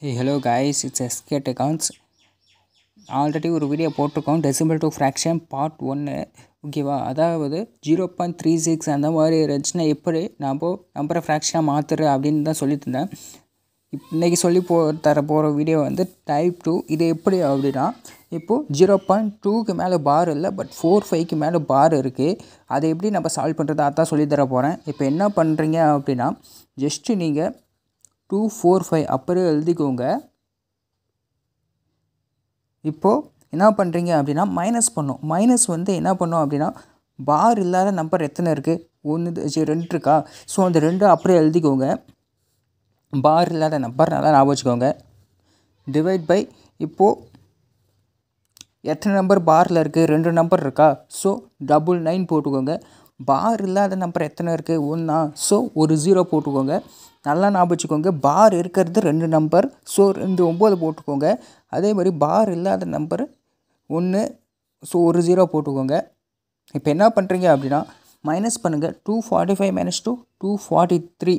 Hey, hello guys, it's SK Accounts. Already ஒரு video போட்டிருக்கோம் decimal to fraction part ஒன்று ஓகேவா அதாவது ஜீரோ பாயிண்ட் த்ரீ சிக்ஸ் அந்த மாதிரி இருந்துச்சுன்னா எப்படி நம்ம நம்பரை ஃப்ராக்ஷனாக மாற்றுற அப்படின்னு தான் சொல்லிட்டு இருந்தேன் இப் இன்றைக்கி சொல்லி போ தர போகிற வீடியோ வந்து டைப் டூ இது எப்படி அப்படின்னா இப்போது ஜீரோ பாயிண்ட் டூக்கு மேலே பார் இல்லை பட் ஃபோர் ஃபைவ்க்கு மேலே பார் இருக்குது அதை எப்படி நம்ம சால்வ் பண்ணுறது அதான் சொல்லி தர போகிறேன் இப்போ என்ன பண்ணுறீங்க அப்படின்னா ஜஸ்ட்டு நீங்கள் டூ ஃபோர் ஃபைவ் அப்படியே எழுதிக்கோங்க இப்போது என்ன பண்ணுறீங்க அப்படின்னா மைனஸ் பண்ணும் மைனஸ் வந்து என்ன பண்ணும் அப்படின்னா பார் இல்லாத நம்பர் எத்தனை இருக்குது ஒன்று ரெண்டு இருக்கா ஸோ அந்த ரெண்டு அப்படியே எழுதிக்கோங்க பார் இல்லாத நம்பர் நல்லா ஞாபகம் வச்சுக்கோங்க டிவைட் பை இப்போது எத்தனை நம்பர் பாரில் இருக்குது ரெண்டு நம்பர் இருக்கா ஸோ டபுள் நைன் போட்டுக்கோங்க பார் இல்லாத நம்பர் எத்தனை இருக்குது ஒன்றா ஸோ ஒரு ஜீரோ போட்டுக்கோங்க நல்லா ஞாபகம் வச்சுக்கோங்க பார் இருக்கிறது ரெண்டு நம்பர் ஸோ ரெண்டு ஒம்பது போட்டுக்கோங்க அதே மாதிரி பார் இல்லாத நம்பர் ஒன்று ஸோ ஒரு ஜீரோ போட்டுக்கோங்க இப்போ என்ன பண்ணுறீங்க அப்படின்னா மைனஸ் பண்ணுங்கள் two forty five minus two two forty three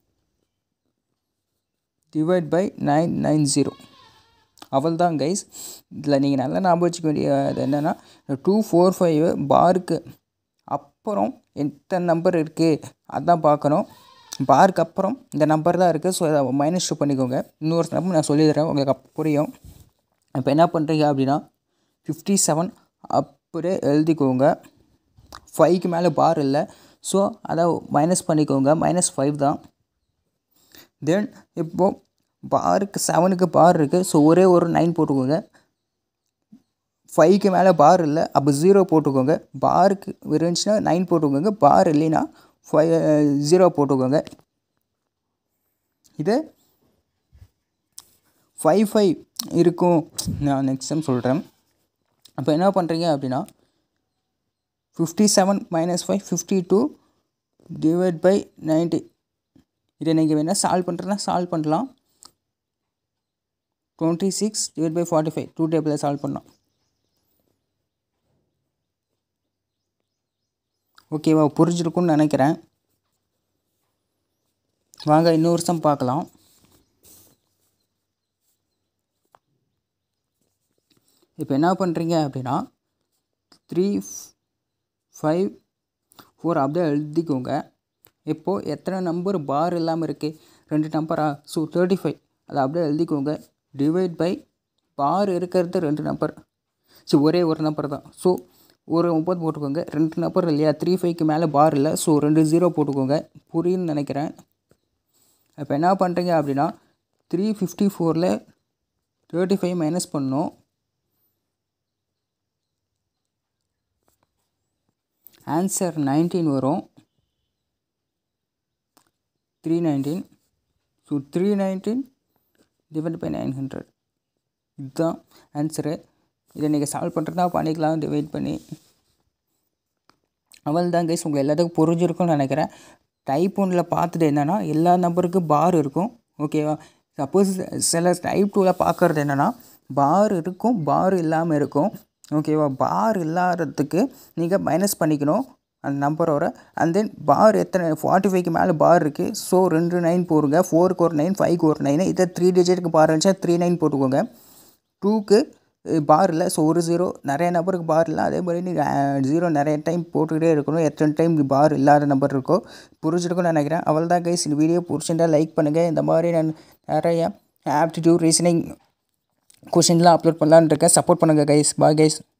divide by nine nine zero அவள் தான் கைஸ் இதில் நீங்கள் நல்லா ஞாபகம் வச்சுக்க வேண்டியது என்னென்னா டூ ஃபோர் ஃபைவ் பாருக்கு அப்புறம் எத்தனை நம்பர் இருக்குது அதான் பார்க்கணும் பாருக்கு அப்புறம் இந்த நம்பர் தான் இருக்குது ஸோ அதை மைனஸ் டூ பண்ணிக்கோங்க இன்னொரு நம்பர் நான் சொல்லிடுறேன் உங்களுக்கு அப்போ புரியும் இப்போ என்ன பண்ணுறீங்க அப்படின்னா ஃபிஃப்டி செவன் அப்படியே எழுதிக்கோங்க ஃபைவ்க்கு மேலே பார் இல்லை ஸோ அதை மைனஸ் பண்ணிக்கோங்க மைனஸ் ஃபைவ் தான் தென் இப்போது பாருக்கு செவனுக்கு பார் இருக்குது ஸோ ஒரே ஒரு நைன் போட்டுக்கோங்க ஃபைவ்க்கு மேலே பார் இல்லை அப்போ ஜீரோ போட்டுக்கோங்க பாருக்கு இருந்துச்சுன்னா நைன் போட்டுக்கோங்க பார் இல்லைன்னா ஃபைவ் ஜீரோ போட்டுக்கோங்க இது ஃபைவ் ஃபைவ் இருக்கும் நான் நெக்ஸ்ட் டைம் சொல்கிறேன் அப்போ என்ன பண்ணுறீங்க அப்படின்னா fifty seven minus five fifty two divide by ninety இதை நீங்கள் வேணால் சால்வ் பண்ணுறேன்னா சால்வ் பண்ணலாம் twenty six divide by forty five two டேபிளில் சால்வ் பண்ணலாம் ஓகேவா புரிஞ்சிருக்கும்னு நினைக்கிறேன் வாங்க இன்னொரு வருஷம் பார்க்கலாம் இப்போ என்ன பண்ணுறீங்க அப்படின்னா த்ரீ ஃபைவ் ஃபோர் அப்படியே எழுதிக்கோங்க இப்போது எத்தனை நம்பர் பார் இல்லாமல் இருக்குது ரெண்டு நம்பரா ஸோ தேர்ட்டி ஃபைவ் அதை அப்படியே எழுதிக்கோங்க டிவைட் பை பார் இருக்கிறது ரெண்டு நம்பர் ஸோ ஒரே ஒரு நம்பர் தான் ஸோ ஒரு ஒம்பது போட்டுக்கோங்க ரெண்டு நம்பர் இல்லையா த்ரீ ஃபைவ்க்கு மேலே பார் இல்லை ஸோ ரெண்டு ஜீரோ போட்டுக்கோங்க புரியுன்னு நினைக்கிறேன் இப்போ என்ன பண்ணுறீங்க அப்படின்னா த்ரீ ஃபிஃப்டி ஃபோரில் தேர்ட்டி ஃபைவ் மைனஸ் பண்ணணும் ஆன்சர் நைன்டீன் வரும் three nineteen so three nineteen divide by nine hundred இதுதான் ஆன்சரு இதை நீங்கள் சால்வ் பண்ணுறதா பண்ணிக்கலாம் டிவைட் பண்ணி அவள் தான் கைஸ் உங்கள் எல்லாத்துக்கும் புரிஞ்சிருக்கும்னு நினைக்கிறேன் டைப் ஒன்றில் பார்த்துட்டு என்னென்னா எல்லா நம்பருக்கும் பார் இருக்கும் ஓகேவா சப்போஸ் சில டைப் டூவில் பார்க்குறது என்னென்னா பார் இருக்கும் பார் இல்லாமல் இருக்கும் ஓகேவா பார் இல்லாததுக்கு நீங்கள் மைனஸ் பண்ணிக்கணும் அந்த நம்பரோட அண்ட் தென் பார் எத்தனை ஃபார்ட்டி ஃபைவ்க்கு மேலே பார் இருக்குது ஸோ ரெண்டு நைன் போடுங்க ஃபோருக்கு ஒரு நைன் ஃபைவ்க்கு ஒரு நைன் இதை த்ரீ டிஜிட்டுக்கு பார் இருந்துச்சா த்ரீ நைன் போட்டுக்கோங்க டூக்கு பார் இல்லை ஸோ ஒரு ஜீரோ நிறைய நம்பருக்கு பார் இல்லை அதே மாதிரி நீங்கள் ஜீரோ நிறைய டைம் போட்டுக்கிட்டே இருக்கணும் எத்தனை டைம் பார் இல்லாத நம்பர் இருக்கோ புரிஞ்சிருக்கும்னு நினைக்கிறேன் அவள் தான் கைஸ் இந்த வீடியோ பிடிச்சிருந்தா லைக் பண்ணுங்கள் இந்த மாதிரி நான் நிறைய ஆப்டிடியூட் ரீசனிங் கொஷின்லாம் அப்லோட் பண்ணலான்னு இருக்கேன் சப்போர்ட் பண்ணுங்கள் கைஸ் பாய் கைஸ்